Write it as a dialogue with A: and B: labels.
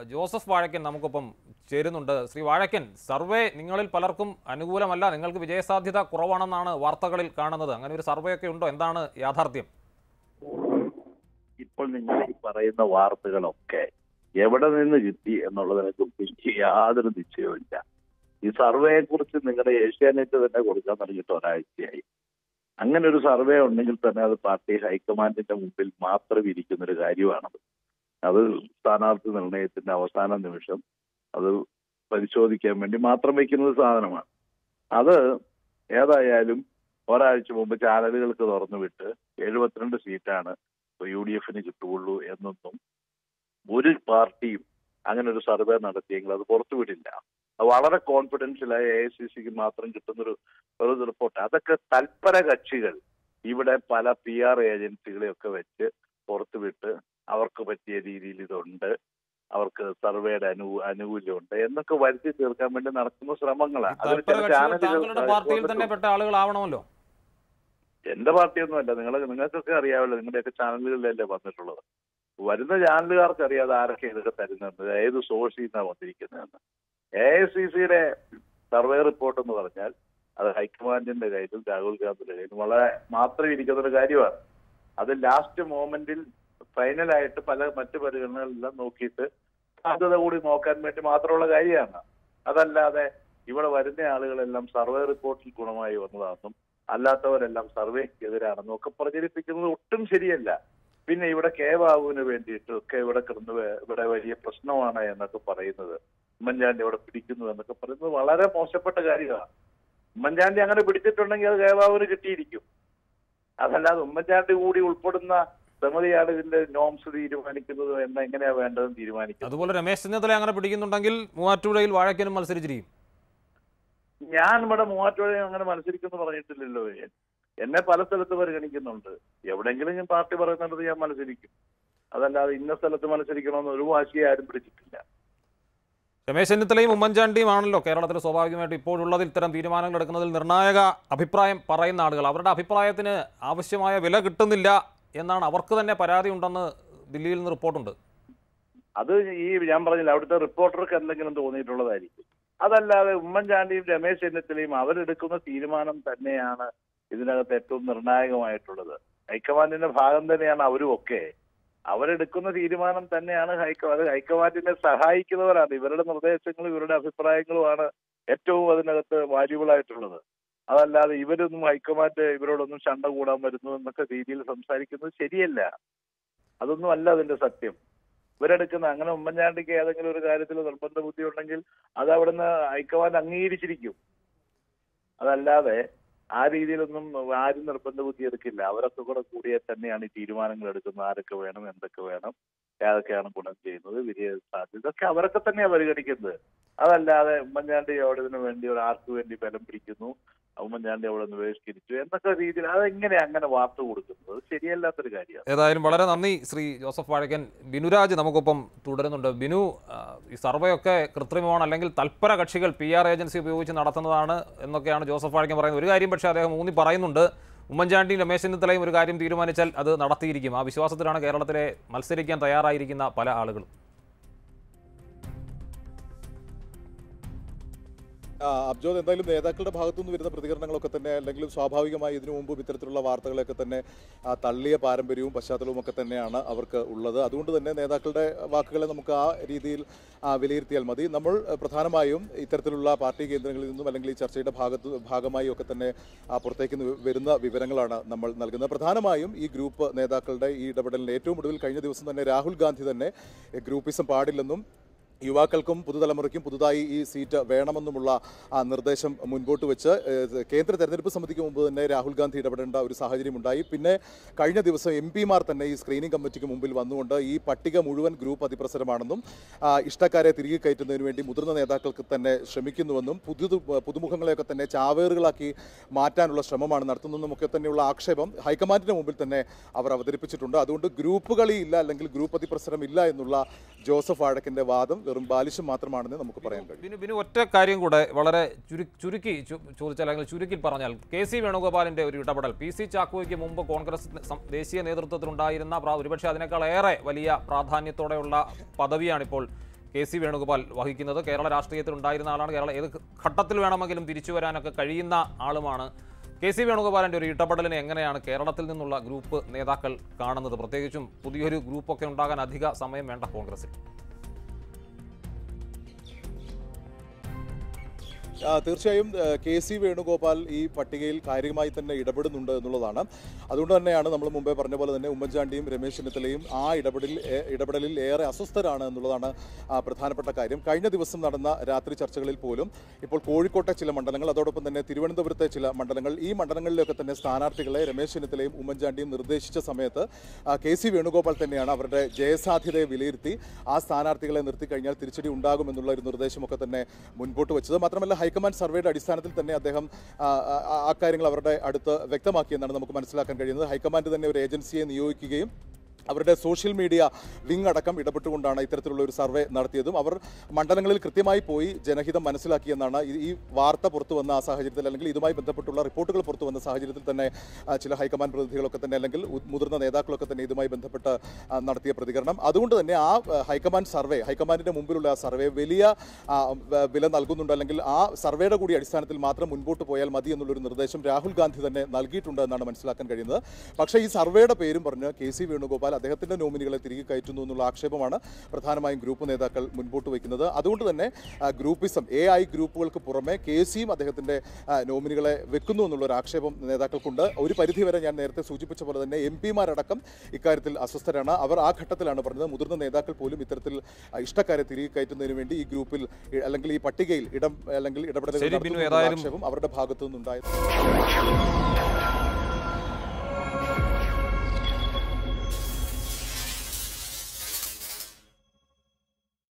A: Joseph Vazhakkan നമുക്കൊപ്പം ചേരുന്നുണ്ട് Shri Vazhakkan survey നിങ്ങളിൽ പലർക്കും അനുകൂലമല്ല നിങ്ങൾക്ക് വിജയസാധ്യത കുറവാണെന്നാണ് വാർത്തകളിൽ കാണുന്നത് അങ്ങനെ ഒരു സർവേ ഒക്കെ ഉണ്ടോ എന്താണ് യാഥാർത്ഥ്യം
B: ഇപ്പോൾ നിങ്ങൾ ഈ പറയുന്ന വാർത്തകളൊക്കെ എവിടെ നിന്ന് കിട്ടി എന്നുള്ളതിനെ കുറിച്ച് എനിക്ക് യാതൊരു നിശ്ചയവുമില്ല ഈ സർവേയെ കുറിച്ച് നിങ്ങളുടെ ഏഷ്യാനെറ്റ് തന്നെ കൊടുക്കാൻ തുടങ്ങിയിട്ട് ഒരാഴ്ചയായി അങ്ങനെ ഒരു സർവേ ഉണ്ടെങ്കിൽ തന്നെ അത് പാർട്ടി ഹൈക്കമാൻഡിന്റെ മുമ്പിൽ മാത്രം ഇരിക്കുന്ന ഒരു കാര്യമാണത് അത് സ്ഥാനാർത്ഥി നിർണയത്തിന്റെ അവസാന നിമിഷം അത് പരിശോധിക്കാൻ വേണ്ടി മാത്രം വയ്ക്കുന്ന ഒരു സാധനമാണ് അത് ഏതായാലും ഒരാഴ്ച മുമ്പ് ചാനലുകൾക്ക് തുറന്നു വിട്ട് എഴുപത്തിരണ്ട് സീറ്റാണ് യു ഡി എഫിന് കിട്ടുകയുള്ളൂ എന്നൊന്നും ഒരു പാർട്ടിയും അങ്ങനെ ഒരു സർവേ നടത്തിയെങ്കിൽ അത് പുറത്തുവിടില്ല അത് വളരെ കോൺഫിഡൻഷ്യലായ എ ഐ സി സിക്ക് മാത്രം കിട്ടുന്നൊരു ഒരു റിപ്പോർട്ട് അതൊക്കെ തൽപര കക്ഷികൾ ഇവിടെ പല പി ആർ ഏജൻസികളെയൊക്കെ വെച്ച് പുറത്തുവിട്ട് അവർക്ക് പറ്റിയ രീതിയിൽ ഇതുണ്ട് അവർക്ക് സർവേയുടെ അനു ആനുകൂല്യമുണ്ട് എന്നൊക്കെ വരുത്തി തീർക്കാൻ വേണ്ടി നടക്കുന്ന ശ്രമങ്ങളാണ് അതിന്
A: തൽപര
B: ചില
A: കക്ഷികൾ താങ്കളുടെ പാർട്ടിയിൽ തന്നെ
B: ചാനലുകൾ
A: പെട്ട ആളുകളാവണമല്ലോ
B: എന്റെ പാർട്ടിയൊന്നുമല്ല നിങ്ങൾ നിങ്ങൾക്കൊക്കെ അറിയാമല്ലോ നിങ്ങളുടെയൊക്കെ ചാനലുകളിലല്ലേ വന്നിട്ടുള്ളത് വരുന്ന ചാനലുകാർക്ക് അറിയാതെ ആരൊക്കെ ഇതൊക്കെ തരുന്നുണ്ട് ഏത് സോഴ്സിൽ നിന്നാണ് വന്നിരിക്കുന്നതെന്ന് എ ഐ സി സിയുടെ സർവേ റിപ്പോർട്ട് എന്ന് പറഞ്ഞാൽ അത് ഹൈക്കമാൻഡിന്റെ കയ്യിലും രാഹുൽ ഗാന്ധിയുടെ കയ്യിലും വളരെ മാത്രം ഇരിക്കുന്ന ഒരു കാര്യമാണ് അത് ലാസ്റ്റ് മോമെന്റിൽ ഫൈനലായിട്ട് പല മറ്റു പരിഗണനകളെല്ലാം നോക്കിയിട്ട് സാധ്യത കൂടി നോക്കാൻ വേണ്ടി മാത്രമുള്ള കാര്യമാണ് അതല്ലാതെ ഇവിടെ വരുന്ന ആളുകളെല്ലാം സർവേ റിപ്പോർട്ടിൽ ഗുണമായി വന്നതാണെന്നും അല്ലാത്തവരെല്ലാം സർവേക്ക് എതിരാണെന്നും ഒക്കെ പ്രചരിപ്പിക്കുന്നത് ഒട്ടും ശരിയല്ല പിന്നെ ഇവിടെ കെ ബാബുവിന് വേണ്ടിയിട്ട് ഒക്കെ ഇവിടെ കിടന്ന് വേ- ഇവിടെ വലിയ പ്രശ്നമാണ് എന്നൊക്കെ പറയുന്നത് ഉമ്മൻചാണ്ടി ഇവിടെ പിടിക്കുന്നു എന്നൊക്കെ പറയുന്നത് വളരെ മോശപ്പെട്ട കാര്യമാണ് ഉമ്മൻചാണ്ടി അങ്ങനെ പിടിച്ചിട്ടുണ്ടെങ്കിൽ അത് കെ ബാബുവിന് കിട്ടിയിരിക്കും അതല്ലാതെ ഉമ്മൻചാണ്ടി കൂടി ഉൾപ്പെടുന്ന സമിതിയാണ് ഇതിന്റെ നോംസ് തീരുമാനിക്കുന്നത് എന്ന് എങ്ങനെയാ വേണ്ടതെന്ന് തീരുമാനിക്കുന്നത്
A: അതുപോലെ രമേശ് ചെന്നിത്തല അങ്ങനെ പിടിക്കുന്നുണ്ടെങ്കിൽ മൂവാറ്റുപുഴയിൽ വാഴക്കനും മത്സരിച്ചിരിക്കും
B: ഞാൻ ഇവിടെ മൂവാറ്റുപുഴ അങ്ങനെ മത്സരിക്കുമെന്ന് പറഞ്ഞിട്ടില്ലല്ലോ എന്നെ പല സ്ഥലത്ത് പരിഗണിക്കുന്നുണ്ട് എവിടെയെങ്കിലും ഞാൻ പാർട്ടി പറയുന്നിടത്ത് ഞാൻ മത്സരിക്കും അതല്ലാതെ ഇന്ന സ്ഥലത്ത് മത്സരിക്കണമെന്ന് ഒരു വാശിയെ ആരും പിടിച്ചിട്ടില്ല
A: രമേശ് ചെന്നിത്തലയും ഉമ്മൻചാണ്ടിയും ആണല്ലോ കേരളത്തിൽ സ്വാഭാവികമായിട്ട് ഇപ്പോഴുള്ളതിൽ ഇത്തരം തീരുമാനങ്ങൾ എടുക്കുന്നതിൽ നിർണായക അഭിപ്രായം പറയുന്ന ആളുകൾ അവരുടെ അഭിപ്രായത്തിന് ആവശ്യമായ വില കിട്ടുന്നില്ല എന്നാണ് അവർക്ക് തന്നെ പരാതി ഉണ്ടെന്ന് ദില്ലിയിൽ നിന്ന് റിപ്പോർട്ടുണ്ട്
B: അത് ഈ ഞാൻ പറഞ്ഞില്ല അവിടുത്തെ റിപ്പോർട്ടർക്ക് എന്തെങ്കിലും തോന്നിയിട്ടുള്ളതായിരിക്കും അതല്ലാതെ ഉമ്മൻചാണ്ടിയും രമേശ് ചെന്നിത്തലയും അവരെടുക്കുന്ന തീരുമാനം തന്നെയാണ് ഇതിനകത്ത് ഏറ്റവും നിർണായകമായിട്ടുള്ളത് ഹൈക്കമാൻഡിന്റെ ഭാഗം തന്നെയാണ് അവരും ഒക്കെ അവരെടുക്കുന്ന തീരുമാനം തന്നെയാണ് ഹൈക്കമാൻഡ് ഹൈക്കമാൻഡിനെ സഹായിക്കുന്നവരാണ് ഇവരുടെ നിർദ്ദേശങ്ങളും ഇവരുടെ അഭിപ്രായങ്ങളുമാണ് ഏറ്റവും അതിനകത്ത് വാല്യുബിൾ ആയിട്ടുള്ളത് അതല്ലാതെ ഇവരൊന്നും ഹൈക്കമാൻഡ് ഇവരോടൊന്നും ശണ്ട കൂടാൻ വരുന്നു എന്നൊക്കെ രീതിയിൽ സംസാരിക്കുന്നത് ശരിയല്ല അതൊന്നും അല്ല അതിന്റെ സത്യം ഇവരെടുക്കുന്ന അങ്ങനെ ഉമ്മൻചാണ്ടിക്ക് ഏതെങ്കിലും ഒരു കാര്യത്തിൽ നിർബന്ധ ബുദ്ധി ഉണ്ടെങ്കിൽ അത് അവിടുന്ന് ഹൈക്കമാൻഡ് അംഗീകരിച്ചിരിക്കും അതല്ലാതെ ആ രീതിയിലൊന്നും ആരും നിർബന്ധ ബുദ്ധി എടുക്കില്ല അവരൊക്കെ കൂടെ കൂടിയാൽ തന്നെയാണ് ഈ തീരുമാനങ്ങൾ എടുക്കുന്നത് ആരൊക്കെ വേണം എന്തൊക്കെ വേണം ഏതൊക്കെയാണ് ഗുണം ചെയ്യുന്നത് വിജയ സാധ്യത ഇതൊക്കെ അവരൊക്കെ തന്നെയാണ് പരിഗണിക്കുന്നത് അതല്ലാതെ ഉമ്മൻചാണ്ടി അവിടെ ഇതിനു വേണ്ടി ഒരു ആർക്ക് വേണ്ടി ബലം പിടിക്കുന്നു ഉമ്മൻചാണ്ടി അവിടെ നിന്ന് ബഹിഷ്കരിച്ചു എന്നൊക്കെ രീതിയിൽ അതെങ്ങനെ അങ്ങനെ വാർത്ത കൊടുക്കുന്നത് അത് ശരിയല്ലാത്തൊരു കാര്യമാണ്
A: ഏതായാലും വളരെ നന്ദി ശ്രീ ജോസഫ് വാഴക്കൻ ബിനുരാജ് നമുക്കൊപ്പം തുടരുന്നുണ്ട് ബിനു ആ, ഈ സർവേ ഒക്കെ കൃത്രിമമാണ് അല്ലെങ്കിൽ തൽപര കക്ഷികൾ പി ആർ ഏജൻസി ഉപയോഗിച്ച് നടത്തുന്നതാണ് എന്നൊക്കെയാണ് ജോസഫ് വാഴക്കൻ പറയുന്നത് ഒരു കാര്യം പക്ഷേ അദ്ദേഹം ഊന്നി പറയുന്നുണ്ട് ഉമ്മൻചാണ്ടിയും രമേശ് ചെന്നിത്തലയും ഒരു കാര്യം തീരുമാനിച്ചാൽ അത് നടത്തിയിരിക്കും ആ വിശ്വാസത്തിലാണ് കേരളത്തിലെ മത്സരിക്കാൻ തയ്യാറായിരിക്കുന്ന പല ആളുകളും
C: ആ, അബ്ജോദ് എന്തായാലും നേതാക്കളുടെ ഭാഗത്തുനിന്ന് വരുന്ന പ്രതികരണങ്ങളൊക്കെ തന്നെ അല്ലെങ്കിൽ സ്വാഭാവികമായി ഇതിനു മുമ്പും ഇത്തരത്തിലുള്ള വാർത്തകളൊക്കെ തന്നെ ആ, തള്ളിയ പാരമ്പര്യവും പശ്ചാത്തലവും ഒക്കെ തന്നെയാണ് അവർക്ക് ഉള്ളത് അതുകൊണ്ട് തന്നെ നേതാക്കളുടെ വാക്കുകളെ നമുക്ക് ആ രീതിയിൽ ആ, വിലയിരുത്തിയാൽ മതി നമ്മൾ ആ, പ്രധാനമായും ഇത്തരത്തിലുള്ള പാർട്ടി കേന്ദ്രങ്ങളിൽ നിന്നും അല്ലെങ്കിൽ ഈ ചർച്ചയുടെ ഭാഗത്ത് ഭാഗമായി ഒക്കെ തന്നെ ആ, പുറത്തേക്ക് നി- വരുന്ന വിവരങ്ങളാണ് നമ്മൾ നൽകുന്നത് പ്രധാനമായും ഈ ഗ്രൂപ്പ് നേതാക്കളുടെ ഈ ഇടപെടലിന് ഏറ്റവും ഒടുവിൽ കഴിഞ്ഞ ദിവസം തന്നെ രാഹുൽ ഗാന്ധി തന്നെ എ, ഗ്രൂപ്പിസം പാടില്ലെന്നും യുവാക്കൾക്കും പുതുതലമുറയ്ക്കും പുതുതായി ഈ സീറ്റ് വേണമെന്നുമുള്ള ആ നിർദ്ദേശം മുൻപോട്ട് വെച്ച് ഏഹ്, കേന്ദ്ര തെരഞ്ഞെടുപ്പ് സമിതിക്ക് മുമ്പ് തന്നെ രാഹുൽ ഗാന്ധി ഇടപെടേണ്ട ഒരു സാഹചര്യം ഉണ്ടായി പിന്നെ കഴിഞ്ഞ ദിവസം എം പിമാർ തന്നെ ഈ സ്ക്രീനിംഗ് കമ്മിറ്റിക്ക് മുമ്പിൽ വന്നുകൊണ്ട് ഈ പട്ടിക മുഴുവൻ ഗ്രൂപ്പ് അതിപ്രസരമാണെന്നും ആ, ഇഷ്ടക്കാരെ തിരികെ കയറ്റുന്നതിന് വേണ്ടി മുതിർന്ന നേതാക്കൾക്ക് തന്നെ ശ്രമിക്കുന്നുവെന്നും പുതു പുതുമുഖങ്ങളെയൊക്കെ തന്നെ ചാവേറുകളാക്കി മാറ്റാനുള്ള ശ്രമമാണ് നടത്തുന്നതെന്നും ഒക്കെ തന്നെയുള്ള ആക്ഷേപം ഹൈക്കമാൻഡിന് മുമ്പിൽ തന്നെ അവർ അവതരിപ്പിച്ചിട്ടുണ്ട് അതുകൊണ്ട് ഗ്രൂപ്പ് കളി ഇല്ല അല്ലെങ്കിൽ ഗ്രൂപ്പ് അതിപ്രസരം ഇല്ല എന്നുള്ള ജോസഫ് വാഴക്കിന്റെ വാദം വെറും ബാലിശം മാത്രമാണെന്ന് നമുക്ക് പറയാൻ കഴിയും
A: ബിനു ബിനു ഒറ്റ കാര്യം കൂടെ വളരെ ചുരു ചുരുക്കി ചു- ചോദിച്ചാൽ അല്ലെങ്കിൽ ചുരുക്കി പറഞ്ഞാൽ കെ സി വേണുഗോപാലിന്റെ ഒരു ഇടപെടൽ പി സി ചാക്കോയ്ക്ക് മുമ്പ് കോൺഗ്രസ് സം- ദേശീയ നേതൃത്വത്തിലുണ്ടായിരുന്ന പ്രാ- ഒരുപക്ഷെ അതിനേക്കാൾ ഏറെ വലിയ പ്രാധാന്യത്തോടെയുള്ള പദവിയാണിപ്പോൾ കെ സി വേണുഗോപാൽ വഹിക്കുന്നത് കേരള രാഷ്ട്രീയത്തിൽ ഉണ്ടായിരുന്ന ആളാണ് കേരള ഏത് ഘട്ടത്തിൽ വേണമെങ്കിലും തിരിച്ചു വരാനൊക്കെ കഴിയുന്ന ആളുമാണ് കെ സി വേണുഗോപാലിൻ്റെ ഒരു ഇടപെടലിനെ എങ്ങനെയാണ് കേരളത്തിൽ നിന്നുള്ള ഗ്രൂപ്പ് നേതാക്കൾ കാണുന്നത് പ്രത്യേകിച്ചും പുതിയൊരു ഗ്രൂപ്പൊക്കെ ഉണ്ടാകാൻ അധിക സമയം വേണ്ട കോൺഗ്രസിൽ
C: ആ, തീർച്ചയായും ആ, കെ സി വേണുഗോപാൽ ഈ പട്ടികയിൽ കാര്യമായി തന്നെ ഇടപെടുന്നുണ്ട് എന്നുള്ളതാണ് അതുകൊണ്ട് തന്നെയാണ് നമ്മൾ മുമ്പേ പറഞ്ഞ പോലെ തന്നെ ഉമ്മൻചാണ്ടിയും രമേശ് ചെന്നിത്തലയും ആ ഇടപെടലിൽ ഏ- ഇടപെടലിൽ ഏറെ അസ്വസ്ഥരാണ് എന്നുള്ളതാണ് ആ, പ്രധാനപ്പെട്ട കാര്യം കഴിഞ്ഞ ദിവസം നടന്ന രാത്രി ചർച്ചകളിൽ പോലും ഇപ്പോൾ കോഴിക്കോട്ടെ ചില മണ്ഡലങ്ങൾ അതോടൊപ്പം തന്നെ തിരുവനന്തപുരത്തെ ചില മണ്ഡലങ്ങൾ ഈ മണ്ഡലങ്ങളിലൊക്കെ തന്നെ സ്ഥാനാർത്ഥികളെ രമേശ് ചെന്നിത്തലയും ഉമ്മൻചാണ്ടിയും നിർദ്ദേശിച്ച സമയത്ത് ആ, കെ സി വേണുഗോപാൽ തന്നെയാണ് അവരുടെ ജയസാധ്യതയെ വിലയിരുത്തി ആ സ്ഥാനാർത്ഥികളെ നിർത്തി കഴിഞ്ഞാൽ തിരിച്ചടി ഉണ്ടാകുമെന്നുള്ള ഒരു നിർദ്ദേശമൊക്കെ തന്നെ മുൻപോട്ട് വെച്ചത് മാത്രമല്ല ഹൈക്കമാൻഡ് സർവേയുടെ അടിസ്ഥാനത്തിൽ തന്നെ അദ്ദേഹം ആ, ആ, ആ കാര്യങ്ങൾ അവരുടെ അടുത്ത് വ്യക്തമാക്കിയെന്നാണ് നമുക്ക് മനസ്സിലാക്കാൻ കഴിയുന്നത് ഹൈക്കമാൻഡ് തന്നെ ഒരു ഏജൻസിയെ നിയോഗിക്കുകയും അവരുടെ സോഷ്യൽ മീഡിയ വിങ് അടക്കം ഇടപെട്ടുകൊണ്ടാണ് ഇത്തരത്തിലുള്ള ഒരു സർവേ നടത്തിയതും അവർ മണ്ഡലങ്ങളിൽ കൃത്യമായി പോയി ജനഹിതം മനസ്സിലാക്കിയെന്നാണ് ഈ- ഈ വാർത്ത പുറത്തു വന്ന ആ സാഹചര്യത്തിൽ അല്ലെങ്കിൽ ഇതുമായി ബന്ധപ്പെട്ടുള്ള റിപ്പോർട്ടുകൾ പുറത്തു വന്ന സാഹചര്യത്തിൽ തന്നെ ആ, ചില ഹൈക്കമാൻഡ് പ്രതിനിധികളൊക്കെ തന്നെ അല്ലെങ്കിൽ ഉ- മുതിർന്ന നേതാക്കളൊക്കെ തന്നെ ഇതുമായി ബന്ധപ്പെട്ട് ആ, നടത്തിയ പ്രതികരണം അതുകൊണ്ട് തന്നെ ആ ആ, ഹൈക്കമാൻഡ് സർവേ ഹൈക്കമാൻഡിന്റെ മുമ്പിലുള്ള ആ സർവേ വലിയ ആ, വ- വില നൽകുന്നുണ്ട് അല്ലെങ്കിൽ ആ സർവേയുടെ കൂടി അടിസ്ഥാനത്തിൽ മാത്രം മുൻപോട്ട് പോയാൽ മതി എന്നുള്ളൊരു നിർദ്ദേശം രാഹുൽ ഗാന്ധി തന്നെ നൽകിയിട്ടുണ്ട് എന്നാണ് മനസ്സിലാക്കാൻ കഴിയുന്നത് പക്ഷേ ഈ സർവേയുടെ പേരും പറഞ്ഞ് കെ സി വേണുഗോപാൽ അദ്ദേഹത്തിന്റെ നോമിനികളെ തിരികെ കയറ്റുന്നു എന്നുള്ള ആക്ഷേപമാണ് പ്രധാനമായും ഗ്രൂപ്പ് നേതാക്കൾ മുൻപോട്ട് വയ്ക്കുന്നത് അതുകൊണ്ട് തന്നെ ആ, ഗ്രൂപ്പിസം എ ഐ ഗ്രൂപ്പുകൾക്ക് പുറമെ കെ സിയും അദ്ദേഹത്തിന്റെ ആ, നോമിനികളെ വെക്കുന്നു എന്നുള്ള ഒരു ആക്ഷേപം നേതാക്കൾക്കുണ്ട് ഒരു പരിധിവരെ ഞാൻ നേരത്തെ സൂചിപ്പിച്ച പോലെ തന്നെ എം പിമാരടക്കം ഇക്കാര്യത്തിൽ അസ്വസ്ഥരാണ് അവർ ആ ഘട്ടത്തിലാണ് പറഞ്ഞത് മുതിർന്ന നേതാക്കൾ പോലും ഇത്തരത്തിൽ ആ, ഇഷ്ടക്കാരെ തിരികെ കയറ്റുന്നതിന് വേണ്ടി ഈ ഗ്രൂപ്പിൽ ഇ- അല്ലെങ്കിൽ ഈ പട്ടികയിൽ ഇടം അല്ലെങ്കിൽ ഇടപെടലുകൾ
A: ശരി, ബിനു,
C: നടത്തുന്നു എന്നുള്ള
A: ഏതായാലും
C: ആക്ഷേപം അവരുടെ ഭാഗത്തു നിന്നുണ്ടായത്